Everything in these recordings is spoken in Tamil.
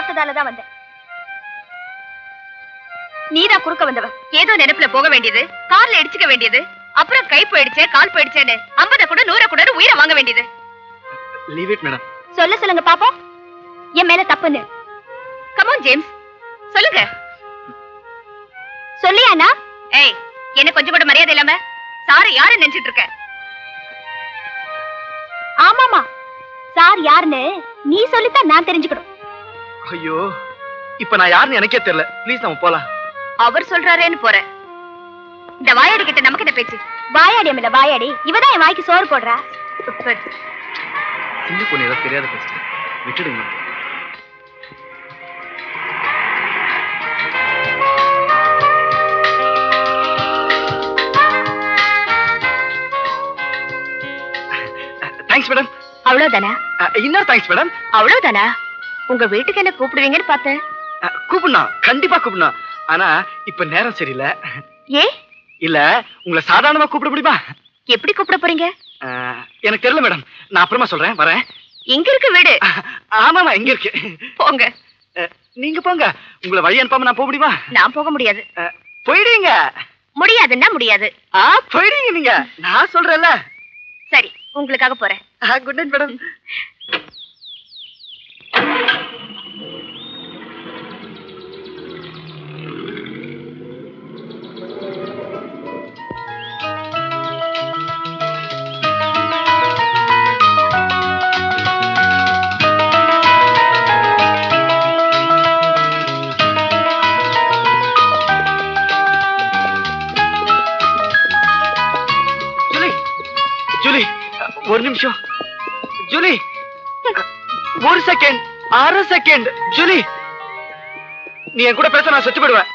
பார்த்ததால தான் வந்தேன் நீதான் குறுக்க வந்தவ ஏதோ நினைப்புல போக வேண்டியது கார்ல இடிச்சுக்க வேண்டியது அப்புறம் கை போயிடுச்சே கால் போயிடுச்சேன்னு ஐம்பத கூட நூற கூட உயிரை வாங்க வேண்டியது லீவ் இட் மேடம் சொல்ல சொல்லுங்க பாப்போம் என் மேல தப்புன்னு கமான் ஜேம்ஸ் சொல்லுங்க சொல்லியானா ஏய் என்ன கொஞ்சம் கூட மரியாதை இல்லாம சாரி யாரு நினைச்சிட்டு இருக்க ஆமாமா சார் யாருன்னு நீ சொல்லித்தான் நான் தெரிஞ்சுக்கணும் ஐயோ இப்ப நான் யாருன்னு எனக்கே தெரியல ப்ளீஸ் நம்ம போலாம் அவர் சொல்றாரேன்னு போறேன் இந்த வாயாடி கிட்ட நமக்கு என்ன பேச்சு வாயாடி இல்ல வாயாடி இவதான் என் வாய்க்கு சோறு போடுறா சின்ன பொண்ணு ஏதோ தெரியாத பேசிட்டு விட்டுடுங்க தேங்க்ஸ் மேடம் அவ்வளவுதானா இன்னொரு தேங்க்ஸ் மேடம் அவ்வளவுதானா உங்க வீட்டுக்கு என்ன கூப்பிடுவீங்கன்னு பார்த்தேன் கூப்பிடணும் கண்டிப்பா கூப்பிடணும் ஆனா இப்ப நேரம் சரியில்லை ஏ இல்ல உங்களை சாதாரணமா கூப்பிட முடியுமா எப்படி கூப்பிட போறீங்க அஹ், எனக்கு தெரியல மேடம் நான் அப்புறமா சொல்றேன் வரேன் எங்க இருக்கு வீடு ஆமாமா எங்க இருக்கு போங்க அஹ், நீங்க போங்க உங்களை வழி அனுப்பாம நான் போக முடியுமா நான் போக முடியாது அஹ், போயிடுவீங்க முடியாதுன்னா முடியாது ஆ போயிடுவீங்க நீங்க நான் சொல்றேன்ல சரி உங்களுக்காக போறேன் good night madam Julie Julie ஒரு நிமிஷம் ஜூலி ஒரு செகண்ட் அரை செகண்ட் ஜூலி நீ என் கூட பேச நான் செத்து போயிடுவேன்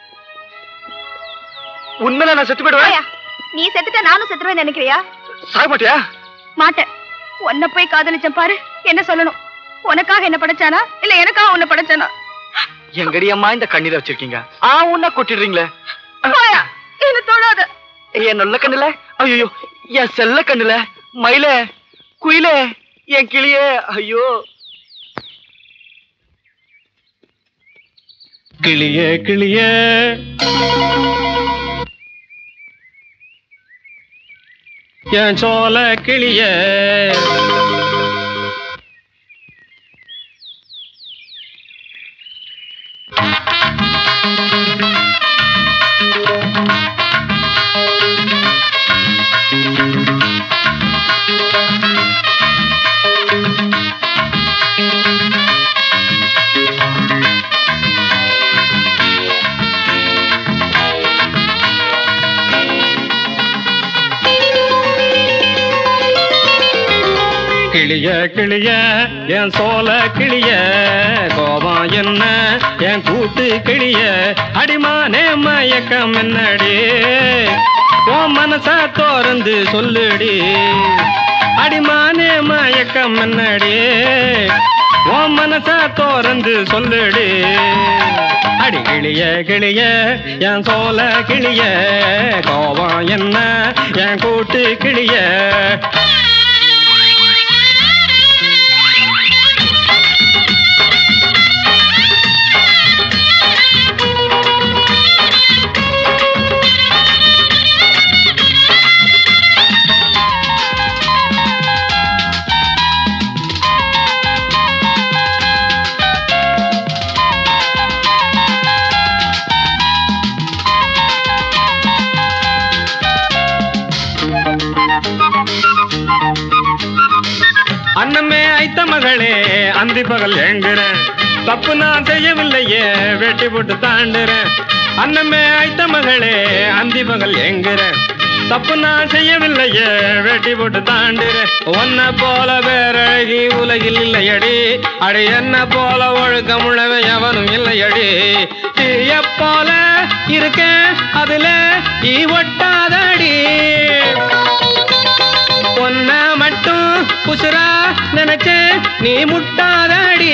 உண்மையில நான் செத்து போயிடுவேன் போயா, நீ செத்துட்ட நானும் செத்துருவேன் நினைக்கிறியா சாக மாட்டியா மாட்டேன் உன்னை போய் காதலிச்சேன் பாரு என்ன சொல்லணும் உனக்காக என்ன படைச்சானா இல்ல எனக்காக உன்னை படைச்சானா எங்கடி அம்மா இந்த கண்ணீரை வச்சிருக்கீங்க ஆ உன்ன கொட்டிடுறீங்களே போயா, என்ன தொடாத என் நல்ல கண்ணுல ஐயோ என் செல்ல கண்ணுல மயில குயிலே என் கிளியே ஐயோ கிளியே கிளியே என் சோல கிளியே கிளிய கிளிய என் சோல கிளிய கோபம் என்ன என் கூட்டு கிளிய அடிமானே மயக்கம் என்னடி உன் மனச தோறந்து சொல்லுடி அடிமானே மயக்கம் என்னடி உன் மனச தோறந்து சொல்லுடி அடி கிளிய கிளிய என் சோல கிளிய கோபம் என்ன என் கூட்டு கிளிய அன்னமே ஐத்த மகளே அந்தி பகல் ஏங்குறேன் தப்பு நான் செய்யவில்லையே வெட்டி போட்டு தாண்டுறேன் அன்னமே ஐத்த மகளே அந்தி பகல் ஏங்குறேன் தப்பு நான் செய்யவில்லையே வெட்டி போட்டு தாண்டுறேன் உன்னை போல வேறழகி உலகில் இல்லையடி அடி என்ன போல ஒழுக்கமுள்ளவன் எவனும் இல்லையடி தீய போல இருக்கேன் அதுல ஈ ஒட்டாதடி பொன்ன மட்டும் குசுரா நினைச்சு நீ முட்டாதடி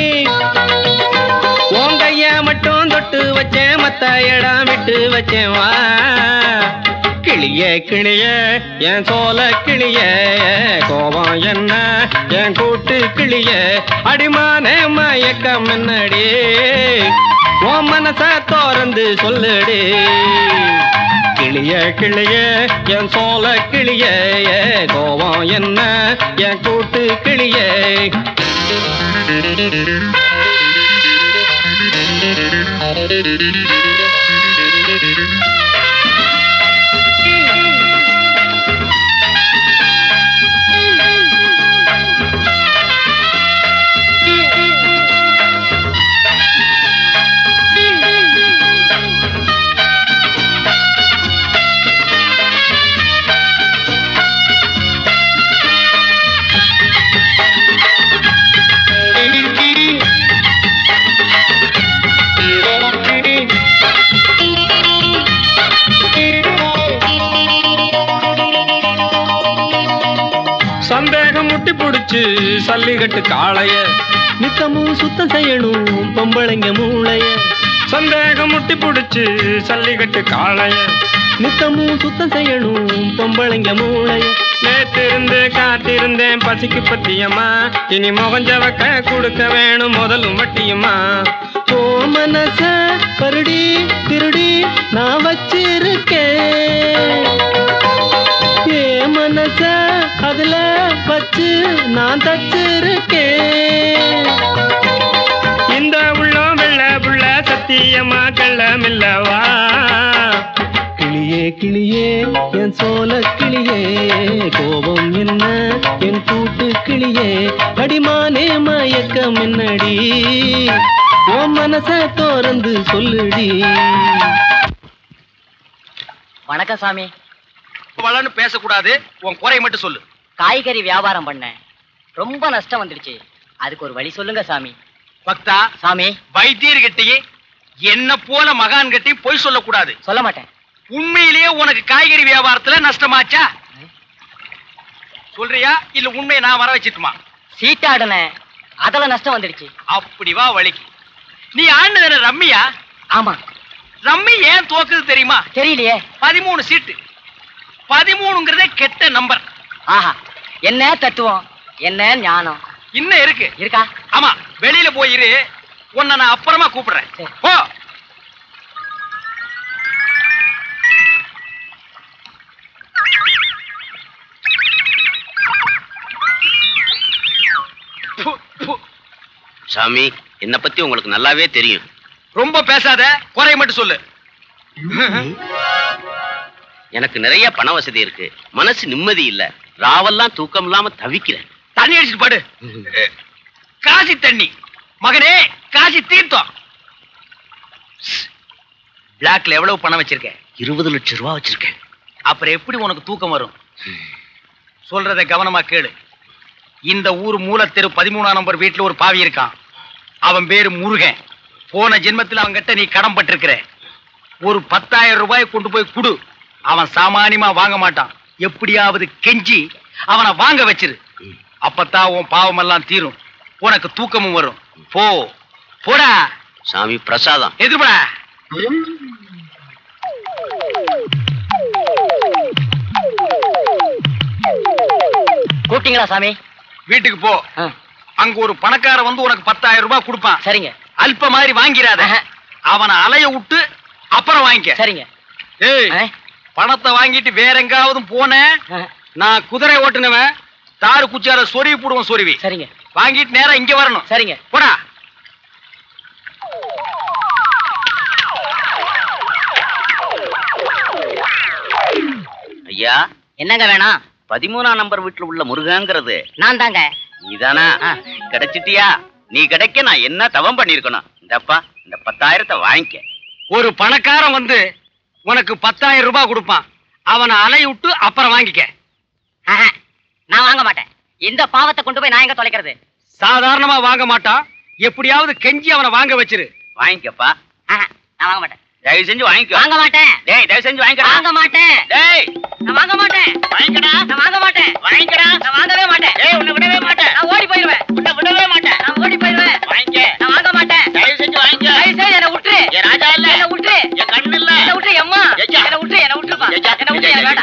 உன் கைய மட்டும் தொட்டு வச்சேன் மத்த இடம் விட்டு வச்சேன் வா கிளியே கிளியே என் சோல கிளியே கோபம் என்ன என் கூட்டு கிளியே அடிமானே மயக்கம் என்னடி உன் மனச திறந்து சொல்லுடி கிளியே கிளியே என் சோல கிளியே கோபம் என்ன என் கூட்டு கிளியே சந்தேகம் முட்டி புடிச்சு சல்லிகட்டு காளைய நித்தமும் சுத்தம் செய்யணும் பொம்பளைங்க மூளைய சந்தேகம் முட்டி புடிச்சு சல்லிகட்டு காளைய நித்தமும் சுத்தம் செய்யணும் பொம்பளைங்க மூளைய நேத்திருந்து காத்திருந்தேன் பசிக்கு பத்தியம்மா இனி முகஞ்சவக்க கொடுக்க வேணும் முதலும் வட்டியம்மா ஓ மனச பருடி திருடி நான் வச்சிருக்கேன் ஏ மனச அதுல வச்சு நான் தச்சிருக்கேன் இந்த உள்ளம் வெள்ள புள்ள சத்தியமா கள்ளமில்லவா கிளியே கிளியே என் சோல கிளியே கோபம் என்ன என் கூட்டு கிளியே அடிமானே மயக்கம் என்னடி ஓ மனச திறந்து சொல்லுடி வணக்கம் சாமி வளன்னு பேசக்கூடாது உன் குறைய மட்டும் சொல்லு காய்கறி வியாபாரம் பண்ணேன் ரொம்ப நஷ்டம் வந்துடுச்சு அதுக்கு ஒரு வழி சொல்லுங்க சாமி பக்தா சாமி வைத்தியர் கிட்டயும் என்ன போல மகான் கிட்டயும் பொய் சொல்லக்கூடாது சொல்ல மாட்டேன் உண்மையிலேயே உனக்கு காய்கறி வியாபாரத்துல நஷ்டமாச்சா சொல்றியா இல்ல உண்மையை நான் வர வச்சிட்டுமா சீட்டாடினேன் அதுல நஷ்டம் வந்துடுச்சு அப்படி வா வழிக்கு நீ ஆண்டது ரம்மியா ஆமா ரம்மி ஏன் தோக்குது தெரியுமா தெரியலையே பதிமூணு சீட்டு பதிமூணுங்கிறதே கெட்ட நம்பர் ஆஹா என்ன தத்துவம் என்ன ஞானம் இன்னும் இருக்கு இருக்கா ஆமா வெளியில போயிரு உன்னை நான் அப்புறமா கூப்பிடுறேன் சரி. போ பு, பு. சாமி என்னை பத்தி உங்களுக்கு நல்லாவே தெரியும் ரொம்ப பேசாத குறைய மட்டும் சொல்லு எனக்கு நிறைய பண வசதி இருக்கு மனசு நிம்மதி இல்ல ராவெல்லாம் தூக்கம் இல்லாம தவிக்கிறேன் தண்ணி அடிச்சுட்டு பாடு காசி தண்ணி மகனே காசி தீர்த்தம் பிளாக்ல எவ்வளவு பணம் வச்சிருக்க இருபது லட்சம் ரூபா வச்சிருக்கேன் அப்புறம் எப்படி உனக்கு தூக்கம் வரும் சொல்றத கவனமா கேளு இந்த ஊர் மூலத்தெரு பதிமூணாம் நம்பர் வீட்டுல ஒரு பாவி இருக்கான் அவன் பேரு முருகன் போன ஜென்மத்துல அவன்கிட்ட நீ கடன் பட்டிருக்கிற ஒரு பத்தாயிரம் ரூபாய் கொண்டு போய் குடு அவன் சாமானியமா வாங்க மாட்டான் எப்படியாவது கெஞ்சி அவனை வாங்க வச்சிரு அப்பத்தான் உன் பாவமெல்லாம் தீரும் உனக்கு தூக்கமும் வரும் போ போடா சாமி பிரசாதம் எதிர்படா கூப்பிட்டீங்களா சாமி வீட்டுக்கு போ ஆ, அங்க ஒரு பணக்காரன் வந்து உனக்கு பத்தாயிரம் ரூபாய் கொடுப்பான் சரிங்க அல்ப மாதிரி வாங்கிறாத ஆஹா. அவனை அலைய விட்டு அப்புறம் வாங்கிக்க சரிங்க ஏய் ஆ, பணத்தை வாங்கிட்டு வேற எங்காவது போனேன் ஆ, நான் குதிரை ஓட்டுனவன் தாரு குச்சார சொருவி போடுவோம் சொருவி சரிங்க வாங்கிட்டு நேரா இங்க வரணும் சரிங்க போடா ஐயா என்னங்க வேணாம் பதிமூணாம் நம்பர் வீட்டுல உள்ள முருகங்கிறது நான் தாங்க நீதானா ஆ. கிடைச்சிட்டியா நீ கிடைக்க நான் என்ன தவம் பண்ணிருக்கணும் இந்தப்பா இந்த பத்தாயிரத்தை வாங்கிக்க ஒரு பணக்காரன் வந்து உனக்கு பத்தாயிரம் ரூபாய் கொடுப்பான் அவனை அலைய விட்டு அப்புறம் வாங்கிக்க ஆஹா, நான் வாங்க மாட்டேன் இந்த பாவத்தை கொண்டு போய் நான் எங்க தொலைக்கிறது சாதாரணமா வாங்க மாட்டான் எப்படியாவது கெஞ்சி அவனை வாங்க வச்சிரு வாங்கிக்கப்பா ஆஹா, நான் வாங்க மாட்டேன் தயவு செஞ்சு வாங்கிக்கோ வாங்க மாட்டேன் டேய் தயவு செஞ்சு வாங்கிக்கடா வாங்க மாட்டேன் டேய் நான் வாங்க மாட்டேன் வாங்கிக்கடா நான் வாங்க மாட்டேன் வாங்கிக்கடா நான் வாங்கவே மாட்டேன் டேய் உன்னை விடவே மாட்டேன் நான் ஓடி போயிருவேன் உன்னை விடவே மாட்டேன் நான் ஓடி போயிருவேன் வாங்கிக்க நான் வாங்க மாட்டேன் தயவு செஞ்சு வாங்கிக்க தயவு செய்து என்னை விட்டுரு என் ராஜா இல்ல என்னை விட்டுரு என் கண்ணு இல்ல என்னை விட்டுரு அம்மா ஐயா. என்னை விட்டுரு என்னை விட்டுருப்பா ஐயா, என்னை விட்டுரு ஐயா, எனக்கு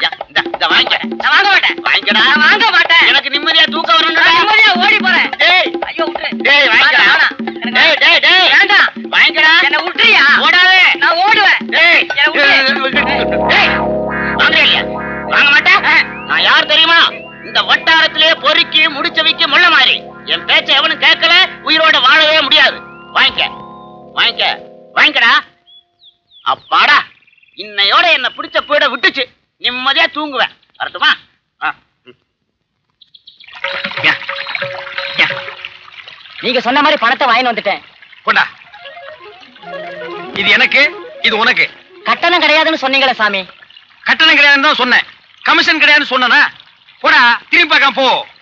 வாங்கிக்கடா நான் வாங்க மாட்டேன் எனக்கு நிம்மதியா தூக்கம் வரணும்டா நான் நிம்மதியா ஓடி போறேன் டேய் ஐயோ விட்டுரு. டேய் வாங்கிக்கடா வேணாம், வேணாம். டேய் டேய் டேய் வேண்டாம் வாங்கிக்கடா என்ன விட்டுறியா ஓடாதே நான் ஓடுவேன் டேய் என்னை விட்டு. டேய் வாங்க இல்லையா வாங்க மாட்டேன் நான் யார் தெரியுமா இந்த வட்டாரத்திலே பொறுக்கி முடிச்சவைக்கு முள்ள மாதிரி என் பேச்ச எவனும் கேட்கல உயிரோட வாழவே முடியாது வாங்கிக்க வாங்கிக்க வாங்கிக்கடா அப்பாடா இன்னையோட என்ன பிடிச்ச போயிட விட்டுச்சு நிம்மதியா தூங்குவேன் வரட்டுமா ஆ, ம். யா, யா, நீங்க சொன்ன மாதிரி பணத்தை வாங்கி வந்துட்டேன் கொண்டா இது எனக்கு இது உனக்கு கட்டணம் கிடையாதுன்னு சொன்னீங்களே சாமி கட்டணம் கிடையாதுன்னு தான் சொன்னேன் கமிஷன் கிடையாதுன்னு சொன்னனா போடா திரும்பி பார்க்காம போ